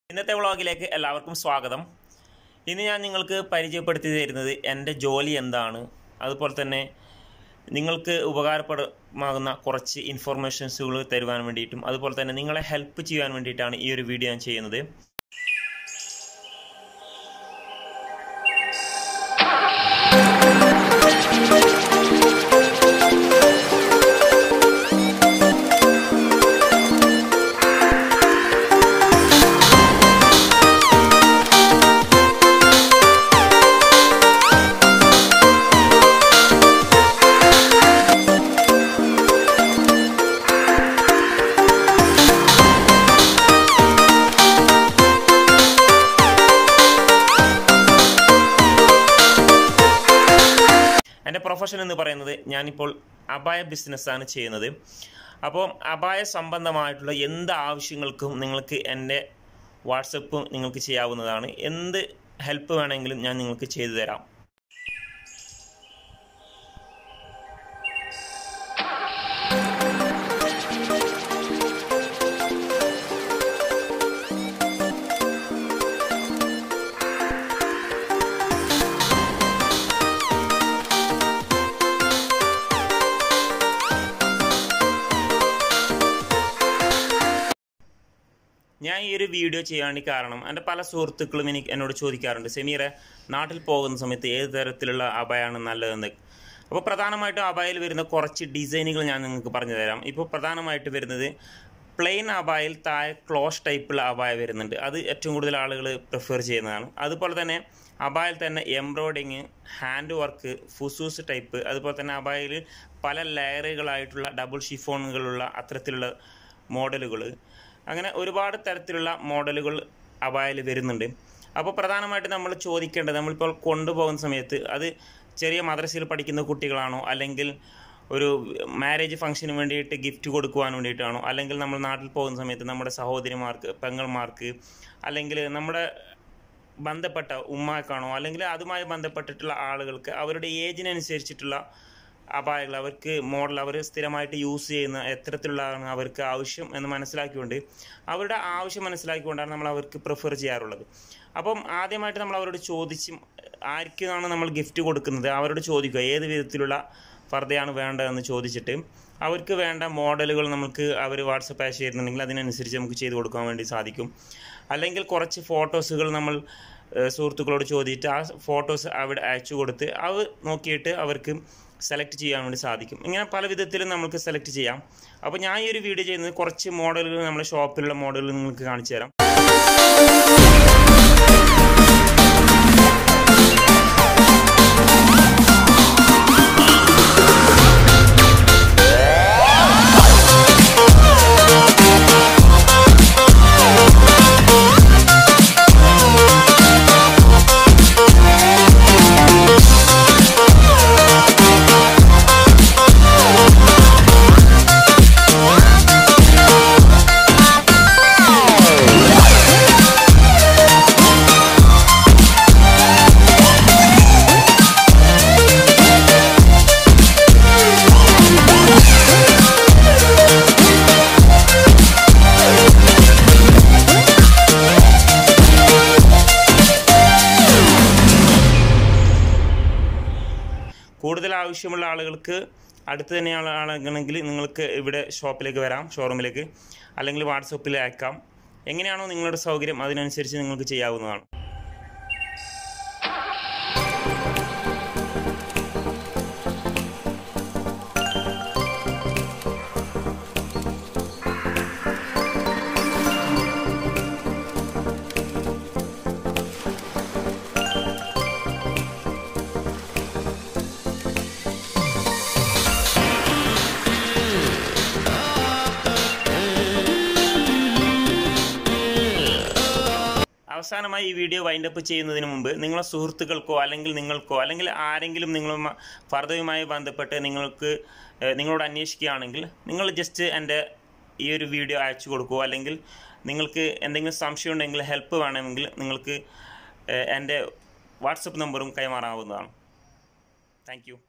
ഇന്നത്തെ വ്ളോഗിലേക്ക് എല്ലാവർക്കും സ്വാഗതം ഇന്ന് ഞാൻ നിങ്ങൾക്ക് പരിചയപ്പെടുത്തി തരുന്നത് എൻ്റെ ജോലി എന്താണ് അതുപോലെ തന്നെ നിങ്ങൾക്ക് ഉപകാരപ്രദമാകുന്ന കുറച്ച് ഇൻഫർമേഷൻസുകൾ തരുവാൻ വേണ്ടിയിട്ടും അതുപോലെ തന്നെ നിങ്ങളെ ഹെൽപ്പ് ചെയ്യാൻ വേണ്ടിയിട്ടാണ് ഈ ഒരു വീഡിയോ ഞാൻ ചെയ്യുന്നത് എൻ്റെ പ്രൊഫഷൻ എന്ന് പറയുന്നത് ഞാനിപ്പോൾ അപായ ബിസിനസ്സാണ് ചെയ്യുന്നത് അപ്പോൾ അപായ സംബന്ധമായിട്ടുള്ള എന്ത് ആവശ്യങ്ങൾക്കും നിങ്ങൾക്ക് എൻ്റെ വാട്സപ്പ് നിങ്ങൾക്ക് ചെയ്യാവുന്നതാണ് എന്ത് ഹെൽപ്പ് വേണമെങ്കിലും ഞാൻ നിങ്ങൾക്ക് ചെയ്തു തരാം ഞാൻ ഈ ഒരു വീഡിയോ ചെയ്യാൻ വേണ്ടി കാരണം എൻ്റെ പല സുഹൃത്തുക്കളും എനിക്ക് എന്നോട് ചോദിക്കാറുണ്ട് സെമീറെ നാട്ടിൽ പോകുന്ന സമയത്ത് ഏത് തരത്തിലുള്ള അഭയമാണ് നല്ലതെന്ന് അപ്പോൾ പ്രധാനമായിട്ടും അബായിൽ വരുന്ന കുറച്ച് ഡിസൈനുകൾ ഞാൻ നിങ്ങൾക്ക് പറഞ്ഞു തരാം ഇപ്പോൾ പ്രധാനമായിട്ട് വരുന്നത് പ്ലെയിൻ അബായിൽ താഴെ ക്ലോസ് ടൈപ്പുള്ള അബായ വരുന്നുണ്ട് അത് ഏറ്റവും കൂടുതൽ ആളുകൾ പ്രിഫർ ചെയ്യുന്നതാണ് അതുപോലെ തന്നെ അബായിൽ തന്നെ എംബ്രോയിഡിങ് ഹാൻഡ് വർക്ക് ഫുസൂസ് ടൈപ്പ് അതുപോലെ തന്നെ അബായിൽ പല ലെയറുകളായിട്ടുള്ള ഡബിൾ ഷിഫോണുകളുള്ള അത്തരത്തിലുള്ള മോഡലുകൾ അങ്ങനെ ഒരുപാട് തരത്തിലുള്ള മോഡലുകൾ അബായിൽ വരുന്നുണ്ട് അപ്പോൾ പ്രധാനമായിട്ട് നമ്മൾ ചോദിക്കേണ്ടത് നമ്മളിപ്പോൾ കൊണ്ടുപോകുന്ന സമയത്ത് അത് ചെറിയ മദ്രസയിൽ പഠിക്കുന്ന കുട്ടികളാണോ അല്ലെങ്കിൽ ഒരു മാരേജ് ഫംഗ്ഷന് വേണ്ടിയിട്ട് ഗിഫ്റ്റ് കൊടുക്കുവാൻ വേണ്ടിയിട്ടാണോ അല്ലെങ്കിൽ നമ്മൾ നാട്ടിൽ പോകുന്ന സമയത്ത് നമ്മുടെ സഹോദരിമാർക്ക് പെങ്ങൾമാർക്ക് അല്ലെങ്കിൽ നമ്മുടെ ബന്ധപ്പെട്ട ഉമ്മാക്കാണോ അല്ലെങ്കിൽ അതുമായി ബന്ധപ്പെട്ടിട്ടുള്ള ആളുകൾക്ക് അവരുടെ ഏജിനനുസരിച്ചിട്ടുള്ള അപായങ്ങൾ അവർക്ക് മോഡൽ അവർ സ്ഥിരമായിട്ട് യൂസ് ചെയ്യുന്ന എത്തരത്തിലുള്ളതാണ് അവർക്ക് ആവശ്യം എന്ന് മനസ്സിലാക്കിക്കൊണ്ട് അവരുടെ ആവശ്യം മനസ്സിലാക്കിക്കൊണ്ടാണ് നമ്മൾ അവർക്ക് പ്രിഫർ ചെയ്യാറുള്ളത് അപ്പം ആദ്യമായിട്ട് നമ്മൾ അവരോട് ചോദിച്ചും ആർക്കാണ് നമ്മൾ ഗിഫ്റ്റ് കൊടുക്കുന്നത് അവരോട് ചോദിക്കുക ഏത് വിധത്തിലുള്ള ഫർദയാണ് വേണ്ടതെന്ന് ചോദിച്ചിട്ട് അവർക്ക് വേണ്ട മോഡലുകൾ നമുക്ക് അവർ വാട്സപ്പ് അയച്ചു തരുന്നുണ്ടെങ്കിൽ അതിനനുസരിച്ച് നമുക്ക് ചെയ്ത് കൊടുക്കാൻ വേണ്ടി സാധിക്കും അല്ലെങ്കിൽ കുറച്ച് ഫോട്ടോസുകൾ നമ്മൾ സുഹൃത്തുക്കളോട് ചോദിച്ചിട്ട് ആ ഫോട്ടോസ് അവിടെ അയച്ചു കൊടുത്ത് അത് നോക്കിയിട്ട് അവർക്ക് സെലക്ട് ചെയ്യാൻ വേണ്ടി സാധിക്കും ഇങ്ങനെ പല വിധത്തിലും നമുക്ക് സെലക്ട് ചെയ്യാം അപ്പോൾ ഞാൻ ഈ ഒരു വീഡിയോ ചെയ്യുന്നത് കുറച്ച് മോഡലുകൾ നമ്മുടെ ഷോപ്പിലുള്ള മോഡലുകൾ നിങ്ങൾക്ക് കാണിച്ചു തരാം കൂടുതൽ ആവശ്യമുള്ള ആളുകൾക്ക് അടുത്ത് തന്നെയുള്ള ആളുകളാണെങ്കിൽ നിങ്ങൾക്ക് ഇവിടെ ഷോപ്പിലേക്ക് വരാം ഷോറൂമിലേക്ക് അല്ലെങ്കിൽ വാട്സപ്പിൽ അയക്കാം എങ്ങനെയാണോ നിങ്ങളുടെ സൗകര്യം അതിനനുസരിച്ച് നിങ്ങൾക്ക് ചെയ്യാവുന്നതാണ് അവസാനമായി ഈ വീഡിയോ വൈൻഡപ്പ് ചെയ്യുന്നതിന് മുമ്പ് നിങ്ങളെ സുഹൃത്തുക്കൾക്കോ അല്ലെങ്കിൽ നിങ്ങൾക്കോ അല്ലെങ്കിൽ ആരെങ്കിലും നിങ്ങളുമായി ഫർദയുമായി ബന്ധപ്പെട്ട് നിങ്ങൾക്ക് ഏഹ്, നിങ്ങളോട് അന്വേഷിക്കുകയാണെങ്കിൽ നിങ്ങൾ ജസ്റ്റ് എൻ്റെ ഈ ഒരു വീഡിയോ അയച്ചു കൊടുക്കുമോ അല്ലെങ്കിൽ നിങ്ങൾക്ക് എന്തെങ്കിലും സംശയം ഉണ്ടെങ്കിൽ ഹെൽപ്പ് വേണമെങ്കിൽ നിങ്ങൾക്ക് ഏഹ്, എൻ്റെ വാട്സപ്പ് നമ്പറും കൈമാറാവുന്നതാണ് താങ്ക് യു